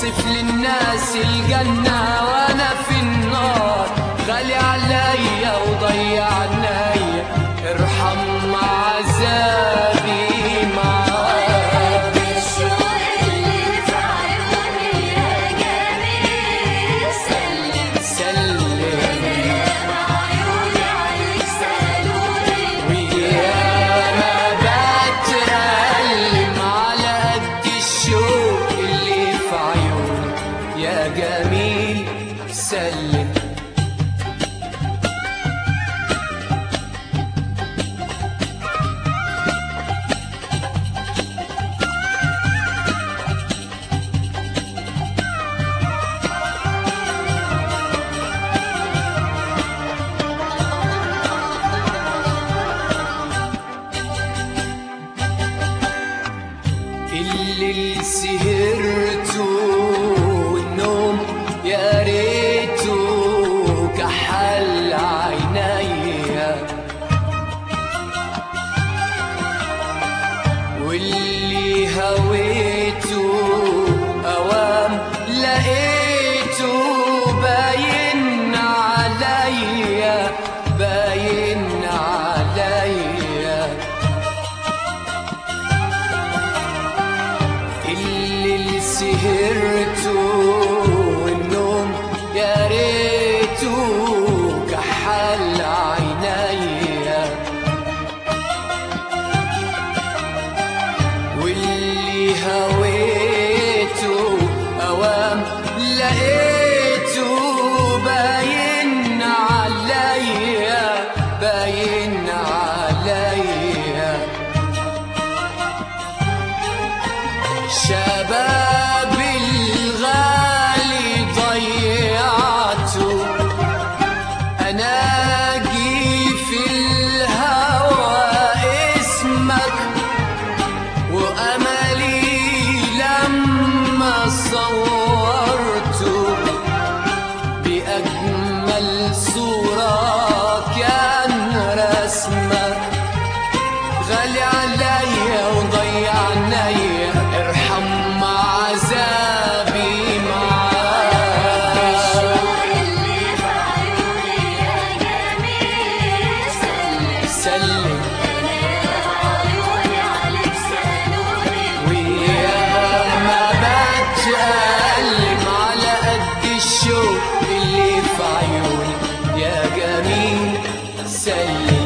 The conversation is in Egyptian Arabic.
اوصف للناس الجنة وانا في النار غالي عليا وضيع عينيا ارحم عذابي معاك الشوق اللي في عيوني يا جميل سلم سلم يا عيوني عليك سالوني وياما بتألم على قد الشوق اللي في عيوني يا جميل سلم اللي سهرته والنوم يا ريته كحل عينيا واللي هويته اوام لقيته باين عليا باين عليا اللي سهرته والنوم يا ريته كحل عينيا واللي هويته اوام لقيته باين عليا باين عليا شباب الغالي ضيعته اناجي في الهوى اسمك واملي لما صورته باجمل صوره كان رسمك غالي عليا وضيع عينيا ارحم عذابي معاك الشوق اللي في عيوني يا جميل سلم سلم عيوني عليك سالوني وياما بتألم على قد الشوق اللي في عيوني يا جميل سلم